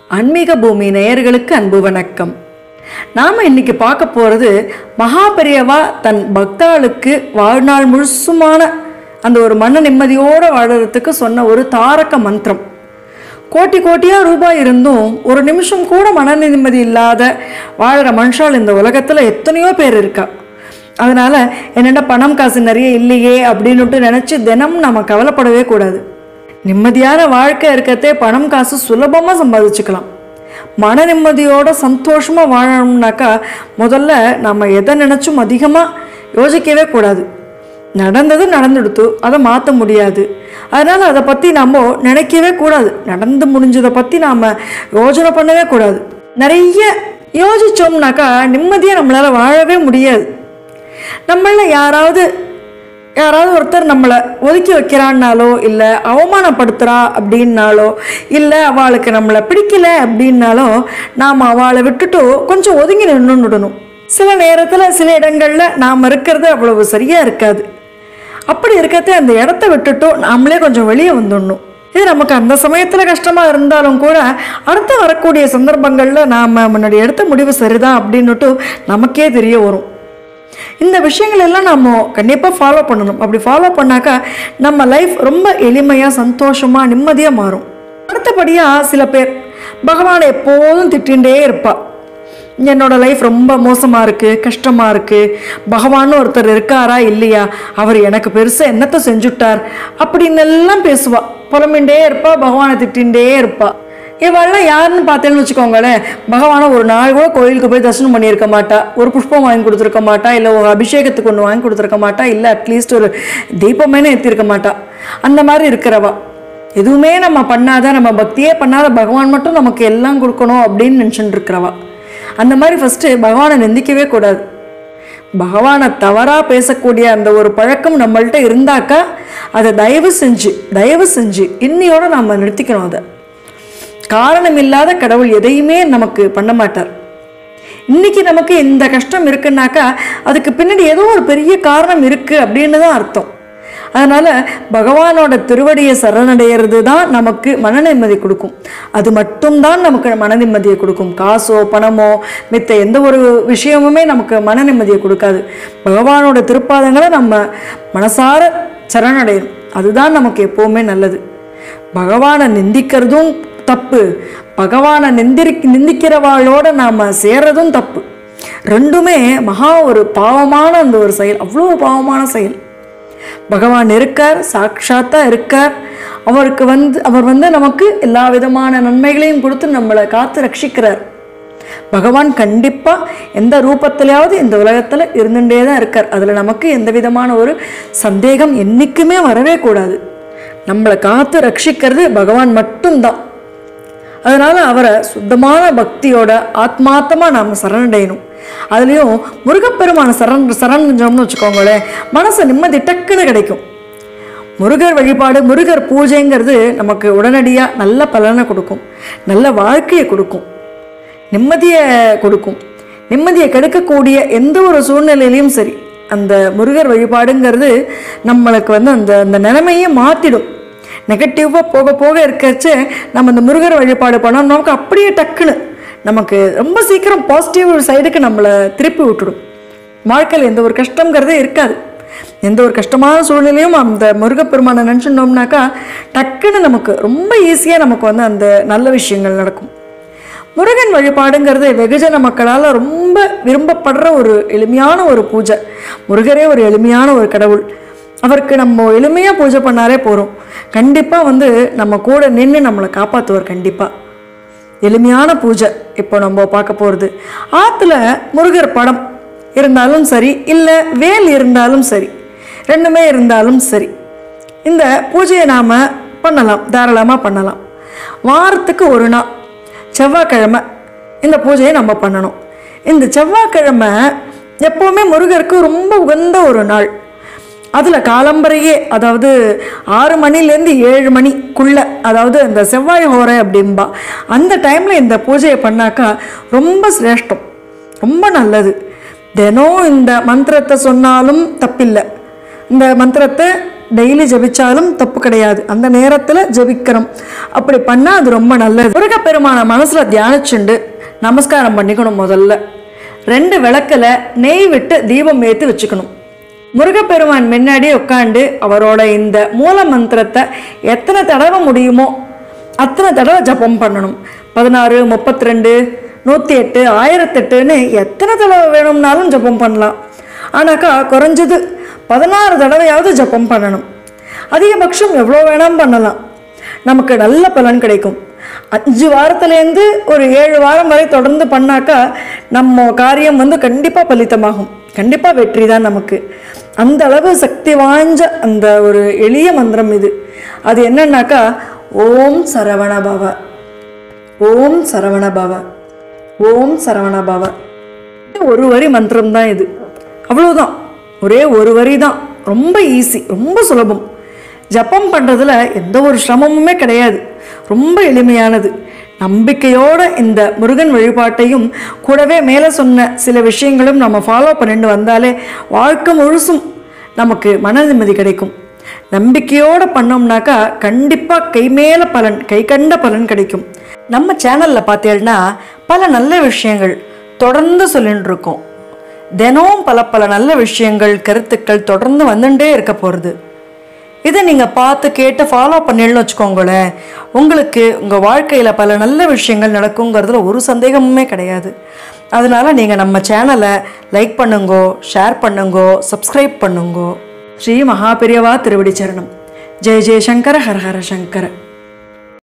ஆன்மீக பூமி நேயர்களுக்கு அன்பு வணக்கம் நாம் இன்னைக்கு பார்க்க போகிறது மகாபெரியவா தன் பக்தாளுக்கு வாழ்நாள் முழுசுமான அந்த ஒரு மன நிம்மதியோடு வாழறதுக்கு சொன்ன ஒரு தாரக மந்திரம் கோட்டி கோட்டியாக ரூபாய் இருந்தும் ஒரு நிமிஷம் கூட மன நிம்மதி இல்லாத வாழ்கிற மனுஷால் இந்த உலகத்தில் எத்தனையோ பேர் இருக்கா அதனால் என்னென்ன பணம் காசு நிறைய இல்லையே அப்படின்னுட்டு நினச்சி தினம் நம்ம கவலைப்படவே கூடாது நிம்மதியான வாழ்க்கை இருக்கிறதே பணம் காசு சுலபமாக சம்பாதிச்சுக்கலாம் மன நிம்மதியோட சந்தோஷமாக வாழணும்னாக்கா முதல்ல நம்ம எதை நினச்சும் அதிகமாக யோசிக்கவே கூடாது நடந்தது நடந்துடுத்து அதை மாற்ற முடியாது அதனால் அதை பற்றி நம்ம நினைக்கவே கூடாது நடந்து முடிஞ்சதை பற்றி நாம் யோசனை பண்ணவே கூடாது நிறைய யோசித்தோம்னாக்கா நிம்மதியாக நம்மளால் வாழவே முடியாது நம்மள யாராவது யாராவது ஒருத்தர் நம்மளை ஒதுக்கி வைக்கிறான்னாலோ இல்லை அவமானப்படுத்துகிறா அப்படின்னாலோ இல்லை அவளுக்கு நம்மளை பிடிக்கல அப்படின்னாலோ நாம் அவளை விட்டுட்டு கொஞ்சம் ஒதுங்கி நின்றுடணும் சில நேரத்தில் சில இடங்களில் நாம் இருக்கிறது அவ்வளவு சரியாக இருக்காது அப்படி இருக்கிறதே அந்த இடத்த விட்டுட்டு நாமளே கொஞ்சம் வெளியே வந்துடணும் இது நமக்கு அந்த சமயத்தில் கஷ்டமாக இருந்தாலும் கூட அடுத்து வரக்கூடிய சந்தர்ப்பங்களில் நாம் முன்னாடி எடுத்த முடிவு சரிதான் அப்படின்னுட்டு நமக்கே தெரிய வரும் இந்த விஷயங்கள் எல்லாம் நம்ம கண்டிப்பாக ஃபாலோ பண்ணணும் அப்படி ஃபாலோ பண்ணாக்கா நம்ம லைஃப் ரொம்ப எளிமையாக சந்தோஷமாக நிம்மதியாக மாறும் அடுத்தபடியாக சில பேர் பகவானை எப்போதும் திட்டிகிட்டே இருப்பா என்னோட லைஃப் ரொம்ப மோசமாக இருக்குது கஷ்டமாக இருக்குது பகவான் ஒருத்தர் இருக்காரா இல்லையா அவர் எனக்கு பெருசாக என்னத்தை செஞ்சுட்டார் அப்படின்னு எல்லாம் பேசுவா புலம்பின்ண்டே இருப்பா பகவானை திட்டின்ண்டே இருப்பா இவெல்லாம் யாருன்னு பார்த்தேன்னு வச்சுக்கோங்களேன் பகவானை ஒரு நாள் கூட கோயிலுக்கு போய் தரிசனம் பண்ணியிருக்க மாட்டா ஒரு புஷ்பம் வாங்கி கொடுத்துருக்க மாட்டா இல்லை ஒரு அபிஷேகத்துக்கு ஒன்று வாங்கி கொடுத்துருக்க மாட்டா இல்லை அட்லீஸ்ட் ஒரு தீபமேனு ஏற்றிருக்க மாட்டா அந்த மாதிரி இருக்கிறவா எதுவுமே நம்ம பண்ணாத நம்ம பக்தியே பண்ணாத பகவான் மட்டும் நமக்கு எல்லாம் கொடுக்கணும் அப்படின்னு நினச்சிட்டு இருக்கிறவா அந்த மாதிரி ஃபஸ்ட்டு பகவானை நிந்திக்கவே கூடாது பகவானை தவறாக பேசக்கூடிய அந்த ஒரு பழக்கம் நம்மள்ட்ட இருந்தாக்கா அதை தயவு செஞ்சு தயவு செஞ்சு இன்னையோட நம்ம நிறுத்திக்கணும் அதை காரணம் இல்லாத கடவுள் எதையுமே நமக்கு பண்ண மாட்டார் இன்னைக்கு நமக்கு இந்த கஷ்டம் இருக்குன்னாக்கா அதுக்கு பின்னாடி ஏதோ ஒரு பெரிய காரணம் இருக்குது அப்படின்னு தான் அர்த்தம் அதனால் பகவானோட திருவடியை சரணடைகிறது தான் நமக்கு மன நிம்மதி கொடுக்கும் அது மட்டும்தான் நமக்கு மன நிம்மதியை கொடுக்கும் காசோ பணமோ மித்த எந்த ஒரு விஷயமுமே நமக்கு மன நிம்மதியை கொடுக்காது பகவானோட திருப்பாதங்களை நம்ம மனசார சரணடையணும் அதுதான் நமக்கு எப்போவுமே நல்லது பகவானை நிந்திக்கிறதும் தப்பு பகவானை நிந்திரி நிந்திக்கிறவாளோட நாம் சேர்றதும் தப்பு ரெண்டுமே மகா ஒரு பாவமான அந்த ஒரு செயல் அவ்வளோ பாவமான செயல் பகவான் இருக்கார் சாட்சாத்தா இருக்கார் அவருக்கு வந்து அவர் வந்து நமக்கு எல்லா விதமான நன்மைகளையும் கொடுத்து நம்மளை காத்து ரட்சிக்கிறார் பகவான் கண்டிப்பாக எந்த ரூபத்திலையாவது இந்த உலகத்தில் இருந்துகிட்டே தான் இருக்கார் அதில் நமக்கு எந்த விதமான ஒரு சந்தேகம் என்றைக்குமே வரவே கூடாது நம்மளை காத்து ரட்சிக்கிறது பகவான் மட்டும்தான் அதனால் அவரை சுத்தமான பக்தியோட ஆத்மார்த்தமாக நாம் சரணடையணும் அதுலேயும் முருகப்பெருமான சரண் சரணடைஞ்சோம்னு வச்சுக்கோங்களேன் மனசு நிம்மதி டக்குன்னு கிடைக்கும் முருகர் வழிபாடு முருகர் பூஜைங்கிறது நமக்கு உடனடியாக நல்ல பலனை கொடுக்கும் நல்ல வாழ்க்கையை கொடுக்கும் நிம்மதியை கொடுக்கும் நிம்மதியை கெடுக்கக்கூடிய எந்த ஒரு சூழ்நிலையிலையும் சரி அந்த முருகர் வழிபாடுங்கிறது நம்மளுக்கு வந்து அந்த அந்த நிலைமையே மாற்றிடும் நெகட்டிவாக போக போக இருக்கச்சு நம்ம இந்த முருகர் வழிபாடு பண்ணோம் நமக்கு அப்படியே டக்குன்னு நமக்கு ரொம்ப சீக்கிரம் பாசிட்டிவ் சைடுக்கு நம்மளை திருப்பி விட்டுடும் வாழ்க்கையில் எந்த ஒரு கஷ்டங்கிறதே இருக்காது எந்த ஒரு கஷ்டமான சூழ்நிலையும் அந்த முருகப்பெருமானை நினச்சிட்டோம்னாக்கா டக்குன்னு நமக்கு ரொம்ப ஈஸியாக நமக்கு வந்து அந்த நல்ல விஷயங்கள் நடக்கும் முருகன் வழிபாடுங்கிறது வெகுஜன மக்களால் ரொம்ப விரும்பப்படுற ஒரு எளிமையான ஒரு பூஜை முருகரே ஒரு எளிமையான ஒரு கடவுள் அவருக்கு நம்ம எளிமையாக பூஜை பண்ணாலே போகிறோம் கண்டிப்பாக வந்து நம்ம கூட நின்று நம்மளை காப்பாற்றுவார் கண்டிப்பாக எளிமையான பூஜை இப்போ நம்ம பார்க்க போகிறது ஆற்றுல முருகர் படம் இருந்தாலும் சரி இல்லை வேல் இருந்தாலும் சரி ரெண்டுமே இருந்தாலும் சரி இந்த பூஜையை நாம் பண்ணலாம் தாராளமாக பண்ணலாம் வாரத்துக்கு ஒரு நாள் செவ்வாய்க்கிழமை இந்த பூஜையை நம்ம பண்ணணும் இந்த செவ்வாய்க்கிழமை எப்போவுமே முருகருக்கு ரொம்ப உகந்த ஒரு நாள் அதில் காலம்பரையே அதாவது ஆறு மணிலேருந்து ஏழு மணிக்குள்ளே அதாவது அந்த செவ்வாய் ஹோரை அப்படிம்பா அந்த டைமில் இந்த பூஜையை பண்ணாக்கா ரொம்ப சிரேஷ்டம் ரொம்ப நல்லது தினம் இந்த மந்திரத்தை சொன்னாலும் தப்பில்லை இந்த மந்திரத்தை டெய்லி ஜெபிச்சாலும் தப்பு கிடையாது அந்த நேரத்தில் ஜெபிக்கிறோம் அப்படி பண்ணால் அது ரொம்ப நல்லது முருகப்பெருமான மனசில் தியானிச்சுண்டு நமஸ்காரம் பண்ணிக்கணும் முதல்ல ரெண்டு விளக்கில் நெய் விட்டு தீபம் ஏற்றி வச்சுக்கணும் முருகப்பெருமான் முன்னாடி உட்காந்து அவரோட இந்த மூல மந்திரத்தை எத்தனை தடவை முடியுமோ அத்தனை தடவை ஜபம் பண்ணணும் பதினாறு முப்பத்தி ரெண்டு நூற்றி எட்டு ஆயிரத்தெட்டுன்னு எத்தனை தடவை வேணும்னாலும் ஜபம் பண்ணலாம் ஆனாக்கா குறைஞ்சது பதினாறு தடவையாவது ஜபம் பண்ணணும் அதிகபட்சம் எவ்வளோ வேணாலும் பண்ணலாம் நமக்கு நல்ல பலன் கிடைக்கும் அஞ்சு வாரத்துலேருந்து ஒரு ஏழு வாரம் வரை தொடர்ந்து பண்ணாக்கா நம்ம காரியம் வந்து கண்டிப்பாக பலித்தமாகும் கண்டிப்பாக வெற்றி தான் நமக்கு அந்த அளவு சக்தி வாய்ந்த அந்த ஒரு எளிய மந்திரம் இது அது என்னன்னாக்கா ஓம் சரவண பவ ஓம் சரவண பவ ஓம் சரவண பவ ஒரு வரி மந்திரம் தான் இது அவ்வளோதான் ஒரே ஒரு வரி தான் ரொம்ப ஈஸி ரொம்ப சுலபம் ஜப்பம் பண்ணுறதுல எந்த ஒரு சிரமமுமே கிடையாது ரொம்ப எளிமையானது நம்பிக்கையோட இந்த முருகன் வழிபாட்டையும் கூடவே மேலே சொன்ன சில விஷயங்களும் நம்ம ஃபாலோ பண்ணிட்டு வந்தாலே வாழ்க்கை முழுசும் நமக்கு மன நிம்மதி கிடைக்கும் நம்பிக்கையோடு பண்ணோம்னாக்கா கண்டிப்பாக கை மேல பலன் கை கண்ட பலன் கிடைக்கும் நம்ம சேனலில் பார்த்தீங்கன்னா பல நல்ல விஷயங்கள் தொடர்ந்து சொல்லிட்டு இருக்கோம் தினமும் பல பல நல்ல விஷயங்கள் கருத்துக்கள் தொடர்ந்து வந்துட்டே இருக்க போகிறது இதை நீங்கள் பார்த்து கேட்டு ஃபாலோ பண்ணிடணும்னு வச்சுக்கோங்களேன் உங்களுக்கு உங்கள் வாழ்க்கையில் பல நல்ல விஷயங்கள் நடக்குங்கிறதுல ஒரு சந்தேகமுமே கிடையாது அதனால நீங்கள் நம்ம சேனலை லைக் பண்ணுங்கோ ஷேர் பண்ணுங்கோ சப்ஸ்கிரைப் பண்ணுங்கோ ஸ்ரீ மகாபெரியவா திருவடி சரணம் ஜெய ஜெயசங்கர ஹர ஹர சங்கர